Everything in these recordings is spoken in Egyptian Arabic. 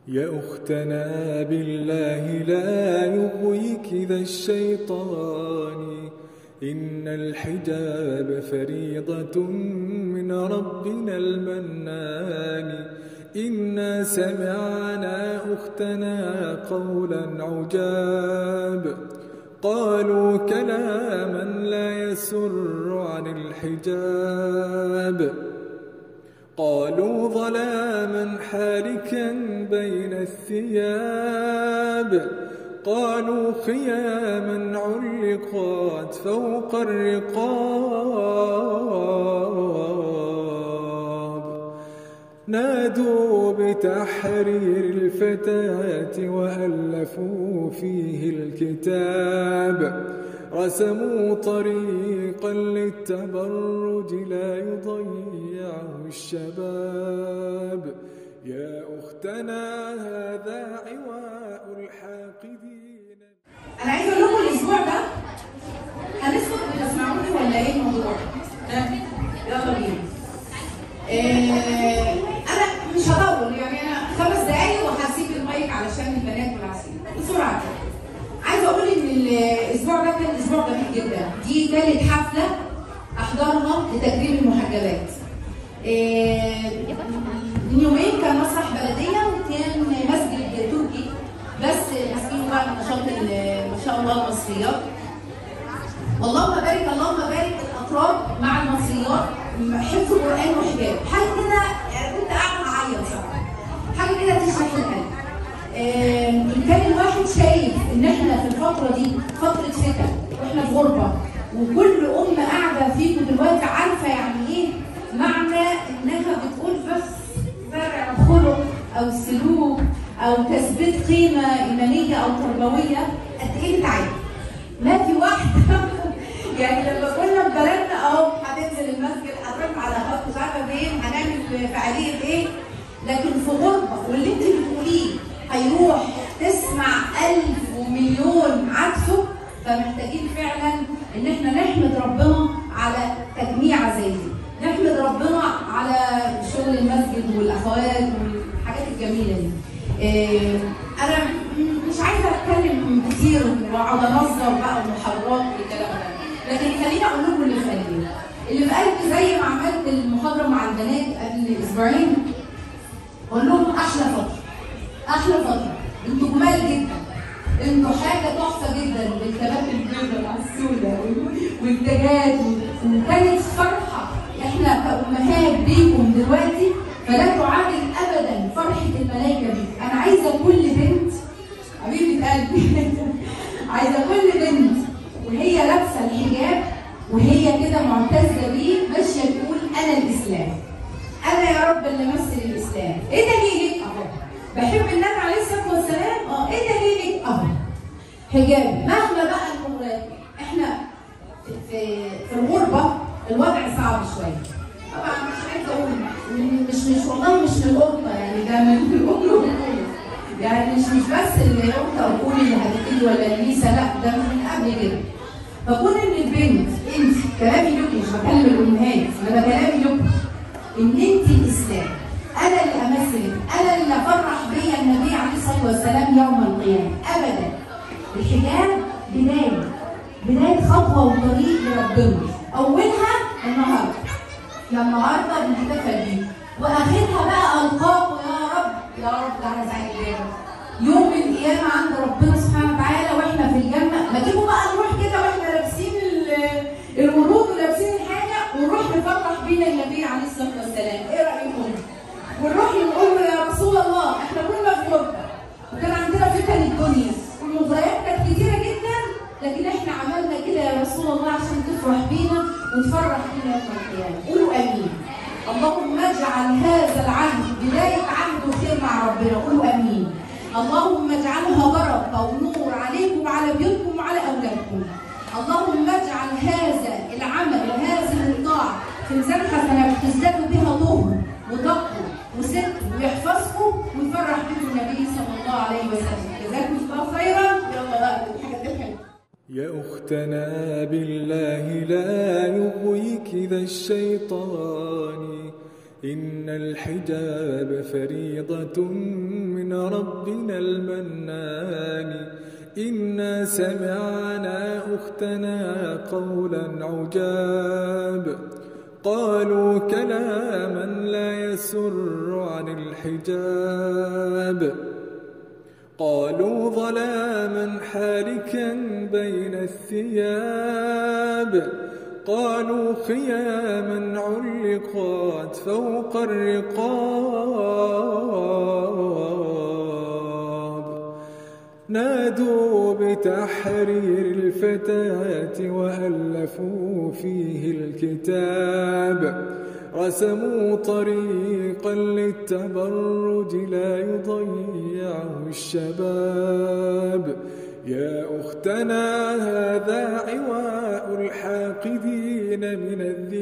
يا أختنا بالله لا يغويك ذا الشيطان إن الحجاب فريضة من ربنا المنان إنا سمعنا أختنا قولا عجاب قالوا كلاما لا يسر عن الحجاب قالوا ظلاما حالكا بين الثياب قالوا خياما علقات فوق الرقاب نادوا بتحرير الفتاة وألفوا فيه الكتاب رسموا طريقا للتبرج لا يضيعه الشباب يا أختنا هذا عواء الحاقدين انا عايزه اقول لكم الاسبوع ده هنسكت وتسمعوني ولا ايه الموضوع؟ ها؟ يلا بينا. آه انا مش هطول يعني انا خمس دقايق وهسيب المايك علشان البنات والعسير بسرعه كده. عايزه اقول ان الاسبوع ده كان اسبوع جميل جدا دي ثالث حفله احضرها لتكريم المحجبات. آه، من يومين كان مسرح بلديه وكان مسجد تركي بس ماسكينه بقى من نشاط ال- ما شاء الله المصريات اللهم بارك اللهم بارك الاطراف مع المصريات حفظ القران وحجاب حاجه كده يعني كنت قاعده اعيط صراحه حاجه كده تشرح القلب آم، ان كان الواحد شايف ان احنا في الفتره دي فتره فتن واحنا في غربه وكل ام قاعده فيكم دلوقتي عارفه يعني ايه معنى انها بتقول بس زرع الخلق او السلوك او تثبيت قيمه ايمانيه او تربويه قد ايه بتعاني ما في واحده يعني لما كنا في بلدنا اهو هتنزل المسجد هتروح على خط مش عارفه فين هنعمل فعاليه ايه لكن في غربه واللي انت بتقوليه هيروح تسمع ألف ومليون عكسه فمحتاجين فعلا ان احنا نحمد ربنا على تجميعه زي دي نحمد ربنا على شغل المسجد والاخوات والحاجات الجميله دي إيه، انا م- مش عايزه اتكلم كتير واقعد انظر بقى محاضرات والكلام ده لكن خليني اقول لكم اللي في قلبي اللي في قلبي زي ما عملت المحاضره مع البنات قبل اسبوعين اقول لهم احلى فتره احلى فتره انتوا جمال جدا انتوا حاجه تحفه جدا بالكبات البيضاء السوداء والتاجات وكانت فرحه احنا كامهات بيكم دلوقتي فلا تعادل ابدا فرحه الملائكه بيكم انا عايزه كل بنت حبيبه قلبي عايزه كل بنت وهي لابسه الحجاب وهي كده معتزه بيه ماشيه تقول انا الاسلام انا يا رب اللي امثل الاسلام ايه دليلك اهو بحب النبي عليه الصلاه والسلام اه ايه دليلك اهو حجاب مهما بقى المغريات احنا في في الغربه الوضع صعب شويه طبعا مش عايزه اقول مش مش والله مش من القطه يعني ده من الام والأم. يعني مش مش بس القطه والقول اللي هتبتدي ولا النيسه لا ده من قبل كده فكون ان البنت انت كلامي لكم مش بكلم الامهات انا كلامي لكم ان انت الاسلام انا اللي امثلك انا اللي افرح بيا النبي عليه الصلاه والسلام يوم القيامه ابدا الحجاب بدايه بدايه خطوه وطريق لربنا اولها النهارده يا النهارده بنحتفل بيه واخرها بقى القاكم يا رب يا رب ده انا سعيد جدا يوم القيامه عند ربنا سبحانه وتعالى واحنا في الجنه ما تيجوا بقى نروح كده واحنا لابسين ال- الورود ولابسين الحاجه ونروح نفرح بينا النبي عليه الصلاه والسلام ايه رايكم؟ ونروح نقول له يا رسول الله احنا كنا في غربه وكان عندنا فتن الدنيا والمغريات كانت كتيره جدا لكن احنا عملنا كده يا رسول الله عشان تفرح بينا وتفرح بينا يوم القيامه قولوا امين اللهم اجعل هذا العهد بدايه عهد وخير مع ربنا قولوا امين اللهم اجعلها بركه ونور عليكم وعلى بيوتكم وعلى اولادكم اللهم اجعل هذا العمل وهذه الطاعه في ميزان حسنات تزدادوا بها طهر وتقوى وصدق ويحفظكم ويفرح بكم النبي صلى الله عليه وسلم جزاكم الله خيرا يلا بقى الحاجات الحلوه يا أختنا بالله لا يغويك ذا الشيطان إن الحجاب فريضة من من ربنا المنان إنا سمعنا أختنا قولا عجاب قالوا كلاما لا يسر عن الحجاب قالوا ظلاما حالكا بين الثياب قالوا خياما علقات فوق الرقاب نادوا بتحرير الفتاة وألفوا فيه الكتاب رسموا طريقا للتبرج لا يضيعه الشباب يا أختنا هذا عواء الحاقدين من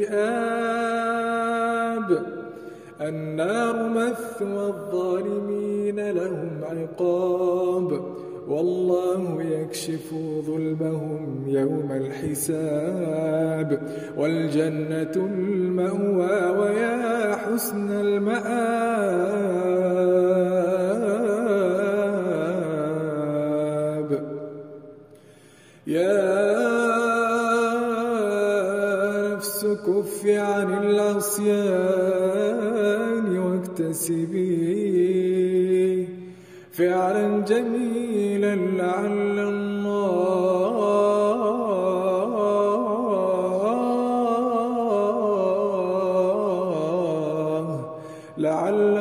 الذئاب النار مثوى الظالمين لهم عقاب والله يكشف ظلمهم يوم الحساب والجنة المأوى ويا حسن المآب يا نفس كف عن العصيان واكتسبي فعلا جميلا لعل الله لعل